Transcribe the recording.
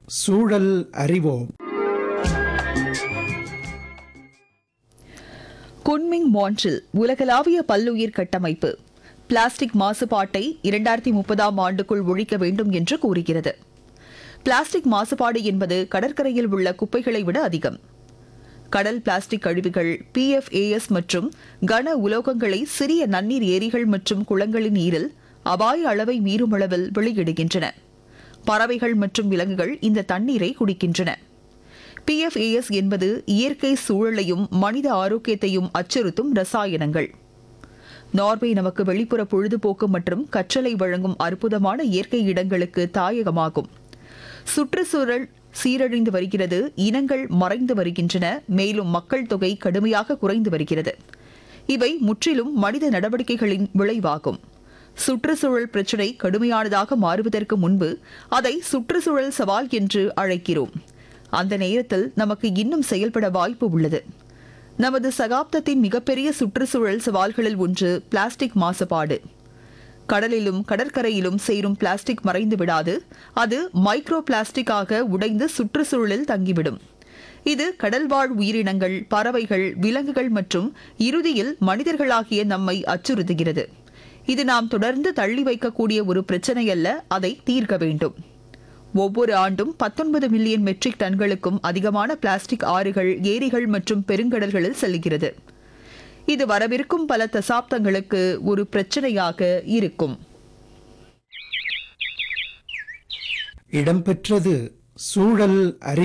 சூழல் அறிவோம் Kunming Montreal உலகளாவிய பல்லுயிர் கட்டமைப்பு பிளாஸ்டிக் மாசுபாட்டை இரண்டாயிரத்தி முப்பதாம் ஆண்டுக்குள் ஒழிக்க வேண்டும் என்று கூறுகிறது பிளாஸ்டிக் மாசுபாடு என்பது கடற்கரையில் உள்ள குப்பைகளை விட அதிகம் கடல் பிளாஸ்டிக் கழிவுகள் பிஎஃப்ஏஎஸ் மற்றும் கன உலோகங்களை சிறிய நன்னீர் ஏரிகள் மற்றும் குளங்களின் நீரில் அபாய அளவை மீறும் அளவில் வெளியிடுகின்றன பறவைகள் மற்றும் விலங்குகள் இந்த தண்ணீரை குடிக்கின்றன பிஎஃப்ஏஎஸ் என்பது இயற்கை சூழலையும் மனித ஆரோக்கியத்தையும் அச்சுறுத்தும் ரசாயனங்கள் நார்வே நமக்கு வெளிப்புற பொழுதுபோக்கு மற்றும் கற்றலை வழங்கும் அற்புதமான இயற்கை இடங்களுக்கு தாயகமாகும் சுற்றுச்சூழல் சீரழிந்து வருகிறது இனங்கள் மறைந்து வருகின்றன மேலும் மக்கள் தொகை கடுமையாக குறைந்து வருகிறது இவை முற்றிலும் மனித நடவடிக்கைகளின் விளைவாகும் சுற்றுச்சூழல் பிரச்சினை கடுமையானதாக மாறுவதற்கு முன்பு அதை சுற்றுச்சூழல் சவால் என்று அழைக்கிறோம் அந்த நேரத்தில் நமக்கு இன்னும் செயல்பட வாய்ப்பு உள்ளது நமது சகாப்தத்தின் மிகப்பெரிய சுற்றுச்சூழல் சவால்களில் ஒன்று பிளாஸ்டிக் மாசுபாடு கடலிலும் கடற்கரையிலும் சேரும் பிளாஸ்டிக் மறைந்து விடாது அது மைக்ரோ பிளாஸ்டிக்காக உடைந்து சுற்றுச்சூழலில் தங்கிவிடும் இது கடல்வாழ் உயிரினங்கள் பறவைகள் விலங்குகள் மற்றும் இறுதியில் மனிதர்களாகிய நம்மை அச்சுறுத்துகிறது இது நாம் தொடர்ந்து தள்ளி வைக்கக்கூடிய ஒரு பிரச்சனை அல்ல அதை தீர்க்க வேண்டும் ஒவ்வொரு ஆண்டும் 19 மில்லியன் மெட்ரிக் டன்களுக்கும் அதிகமான பிளாஸ்டிக் ஆறுகள் ஏரிகள் மற்றும் பெருங்கடல்களில் செல்கிறது இது வரவிருக்கும் பல தசாப்தங்களுக்கு ஒரு பிரச்சனையாக இருக்கும் இடம்பெற்றது சூழல் அறிவு